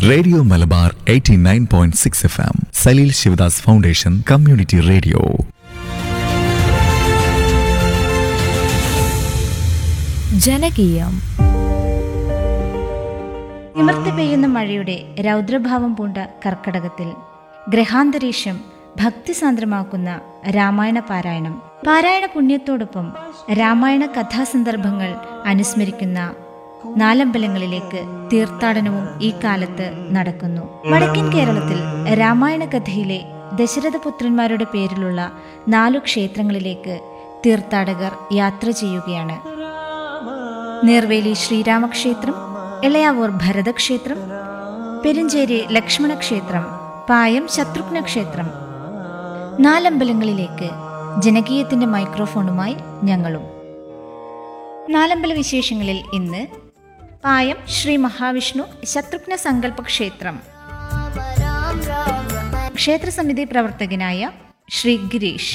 radio Malabar 89.6 F M Saleel Shivadas foundation community radio ജനകീയം നിമർത്തി പെയ്യുന്ന മഴയുടെ രൗദ്രഭാവം പൂണ്ട കർക്കടകത്തിൽ ഗ്രഹാന്തരീക്ഷം ഭക്തിസാന്ദ്രമാക്കുന്ന രാമായണ പാരായണം പാരായണ പുണ്യത്തോടൊപ്പം രാമായണ കഥാസന്ദർഭങ്ങൾ അനുസ്മരിക്കുന്ന നാലമ്പലങ്ങളിലേക്ക് തീർത്ഥാടനവും ഈ കാലത്ത് നടക്കുന്നു വടക്കൻ കേരളത്തിൽ രാമായണ കഥയിലെ ദശരഥപുത്രന്മാരുടെ പേരിലുള്ള നാലു ക്ഷേത്രങ്ങളിലേക്ക് തീർത്ഥാടകർ യാത്ര ചെയ്യുകയാണ് നേർവേലി ശ്രീരാമക്ഷേത്രം ഇളയാവൂർ ഭരതക്ഷേത്രം പെരിഞ്ചേരി ലക്ഷ്മണക്ഷേത്രം പായം ശത്രുഘ്ന ക്ഷേത്രം നാലമ്പലങ്ങളിലേക്ക് ജനകീയത്തിന്റെ മൈക്രോഫോണുമായി ഞങ്ങളും നാലമ്പല വിശേഷങ്ങളിൽ ഇന്ന് പായം ശ്രീ മഹാവിഷ്ണു ശത്രുഘ്ന സങ്കല്പ ക്ഷേത്രം ക്ഷേത്രസമിതി പ്രവർത്തകനായ ശ്രീ ഗിരീഷ്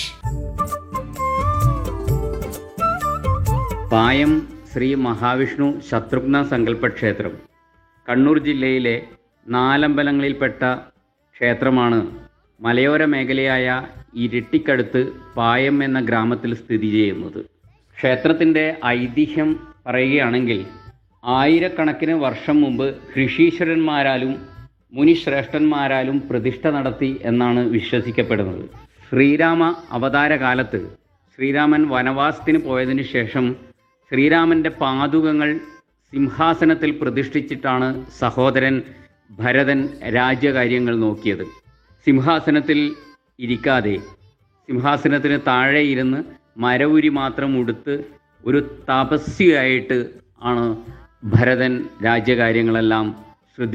പായം ശ്രീ മഹാവിഷ്ണു ശത്രുഘ്ന സങ്കല്പ ക്ഷേത്രം കണ്ണൂർ ജില്ലയിലെ നാലമ്പലങ്ങളിൽപ്പെട്ട ക്ഷേത്രമാണ് മലയോര മേഖലയായ ഇരിട്ടിക്കടുത്ത് പായം എന്ന ഗ്രാമത്തിൽ സ്ഥിതി ചെയ്യുന്നത് ക്ഷേത്രത്തിൻ്റെ ഐതിഹ്യം പറയുകയാണെങ്കിൽ ആയിരക്കണക്കിന് വർഷം മുമ്പ് ഋഷീശ്വരന്മാരാലും മുനിശ്രേഷ്ഠന്മാരാലും പ്രതിഷ്ഠ നടത്തി എന്നാണ് വിശ്വസിക്കപ്പെടുന്നത് ശ്രീരാമ അവതാര കാലത്ത് ശ്രീരാമൻ വനവാസത്തിന് പോയതിനു ശേഷം ശ്രീരാമൻ്റെ പാതുകങ്ങൾ സിംഹാസനത്തിൽ പ്രതിഷ്ഠിച്ചിട്ടാണ് സഹോദരൻ ഭരതൻ രാജ്യകാര്യങ്ങൾ നോക്കിയത് സിംഹാസനത്തിൽ ഇരിക്കാതെ സിംഹാസനത്തിന് താഴെ ഇരുന്ന് മരവുരി മാത്രം ഉടുത്ത് ഒരു തപസ്വിയായിട്ട് ആണ് ഭരതൻ രാജ്യകാര്യങ്ങളെല്ലാം